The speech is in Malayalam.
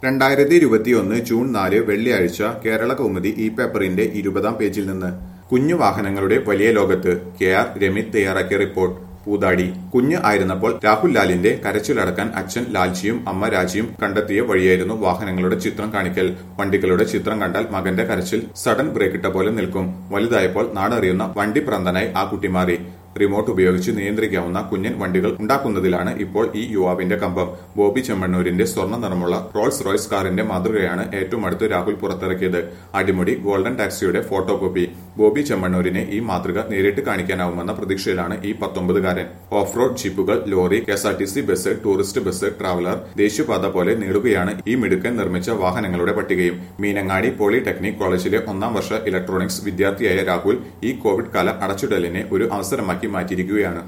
രണ്ടായിരത്തി ഇരുപത്തിയൊന്ന് ജൂൺ നാല് വെള്ളിയാഴ്ച കേരള കൗമുദി ഈ പേപ്പറിന്റെ ഇരുപതാം പേജിൽ നിന്ന് കുഞ്ഞു വാഹനങ്ങളുടെ വലിയ ലോകത്ത് കെ ആർ രമിത് തയ്യാറാക്കിയ റിപ്പോർട്ട് പൂതാടി കുഞ്ഞ് ആയിരുന്നപ്പോൾ രാഹുൽ ലാലിന്റെ കരച്ചിലടക്കാൻ അച്ഛൻ ലാൽജിയും അമ്മ രാജിയും കണ്ടെത്തിയ വഴിയായിരുന്നു വാഹനങ്ങളുടെ ചിത്രം കാണിക്കൽ വണ്ടികളുടെ ചിത്രം കണ്ടാൽ മകന്റെ കരച്ചിൽ സഡൻ ബ്രേക്കിട്ട പോലെ നിൽക്കും വലുതായപ്പോൾ നാടറിയുന്ന വണ്ടി പ്രാന്തനായി ആ കുട്ടി മാറി റിമോട്ട് ഉപയോഗിച്ച് നിയന്ത്രിക്കാവുന്ന കുഞ്ഞൻ വണ്ടികൾ ഉണ്ടാക്കുന്നതിലാണ് ഇപ്പോൾ ഈ യുവാവിന്റെ കമ്പം ബോബി ചെമ്മണ്ണൂരിന്റെ സ്വർണ്ണ നിറമുള്ള റോൾസ് റോയ്സ് കാറിന്റെ മാതൃകയാണ് ഏറ്റവും അടുത്ത് രാഹുൽ പുറത്തിറക്കിയത് അടിമുടി ഗോൾഡൻ ടാക്സിയുടെ ഫോട്ടോ കോപ്പി ബോബി ചെമ്മണ്ണൂരിനെ ഈ മാതൃക നേരിട്ട് കാണിക്കാനാവുമെന്ന പ്രതീക്ഷയിലാണ് ഈ പത്തൊമ്പതുകാരൻ ഓഫ് റോഡ് ജീപ്പുകൾ lorry KSRTC bus tourist bus traveller ദേശീയപാത പോലെ നീളുകയാണ് ഈ മിടുക്കൻ നിർമ്മിച്ച വാഹനങ്ങളുടെ പട്ടികയും മീനങ്ങാടി പോളിടെക്നിക് കോളേജിലെ ഒന്നാം വർഷ ഇലക്ട്രോണിക്സ് വിദ്യാർത്ഥിയായ രാഹുൽ ഈ കോവിഡ് കാല അടച്ചിടലിനെ ഒരു അവസരമാക്കി മാറ്റിയിരിക്കുകയാണ്